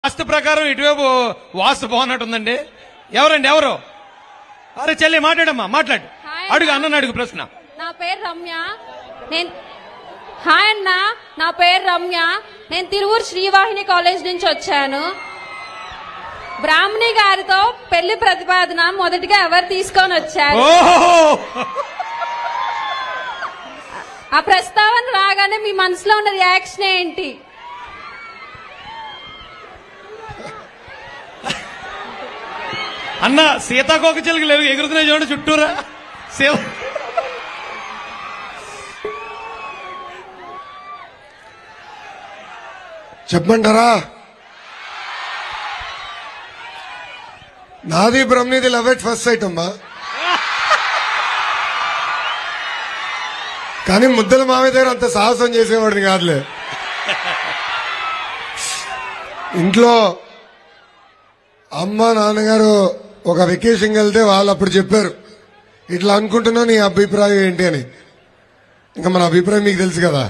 వాస్తు ప్రకారం ఇటువైపు వాస్తు బాగున్నట్టుందండి ఎవరండి ఎవరు అరే చెల్లి మాట్లాడమ్మా మాట్లాడు హాయ్ అడుగు అన్న. అన్నని అడుగు ప్రశ్న నా పేరు రమ్య నేను హాయ్ అన్న నా పేరు రమ్య నేను తిరువూరు శ్రీవాహిని కాలేజ్ నుంచి వచ్చాను బ్రాహ్మణి గారితో పెళ్లి ప్రతిపాదన మొదటిగా ఎవరు తీసుకొని వచ్చారు ఓహో ఆ ప్రస్తావన రాగానే మీ మనసులో ఉన్న రియాక్షన్ ఏంటి అన్న సీతాకోక చిలుకలు ఎగు- ఎగురుతున్నాయి చూడండి చుట్టూరా సీ- చెప్పమంటారా నాది బ్రహ్మనిది లవ్ ఎట్ ఫస్ట్ సైట్ అమ్మా కానీ ముద్దల మామయ్య దగ్గర అంత సాహసం చేసేవాడిని కాదులే ఇంట్లో అమ్మ నాన్నగారు ఒక వెకేషన్కి వెళ్తే వాళ్ళు అప్పుడు చెప్పారు ఇట్లా అనుకుంటున్నా నీ అభిప్రాయం ఏంటి అని ఇంకా మన అభిప్రాయం మీకు తెలుసు కదా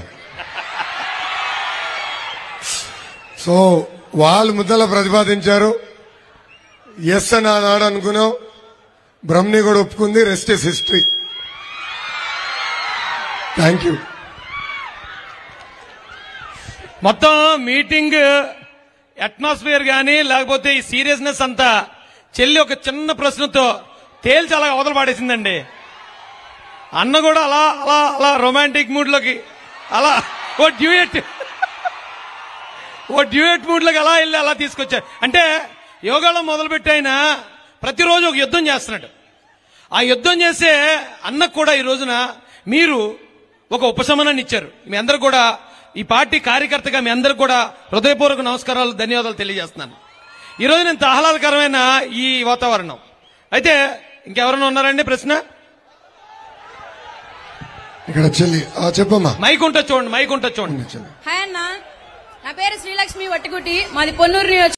సో వాళ్ళు ముద్దల ప్రతిపాదించారు ఎస్ అని ఆనాడు అనుకున్నాం బ్రహ్మని కూడా ఒప్పుకుంది rest is history thank you మొత్తం మీటింగ్ అట్మాస్ఫియర్ గానీ లేకపోతే ఈ సీరియస్నెస్ అంతా చెల్లి ఒక చిన్న ప్రశ్నతో తేల్చి అలా అవతల పాడేసిందండి అన్న కూడా అలా అలా అలా రొమాంటిక్ మూడ్ లోకి అలా ఓ డ్యూయట్ ఓ డ్యూయట్ మూడ్ లోకి అలా వెళ్ళి అలా తీసుకొచ్చారు అంటే యోగాలో మొదలుపెట్టి ఆయన ప్రతిరోజు ఒక యుద్ధం చేస్తున్నాడు ఆ యుద్ధం చేసే అన్నకు కూడా ఈ రోజున మీరు ఒక ఉపశమనాన్ని ఇచ్చారు మీ అందరు కూడా ఈ పార్టీ కార్యకర్తగా మీ అందరికి కూడా హృదయపూర్వక నమస్కారాలు ధన్యవాదాలు తెలియజేస్తున్నాను ఈ రోజు నేను ఆహ్లాదకరమైన ఈ వాతావరణం అయితే ఇంకెవరైనా ఉన్నారండి ప్రశ్న ఇక్కడ చెల్లి ఆ, చెప్పమ్మా మైక్ ఉంటుంది చూడండి మైక్ ఉంటుంది చూడండి చెల్లి హాయ్ అన్న నా పేరు శ్రీలక్ష్మి వట్టిగుట్టి మాది పొన్నూరు నియోజక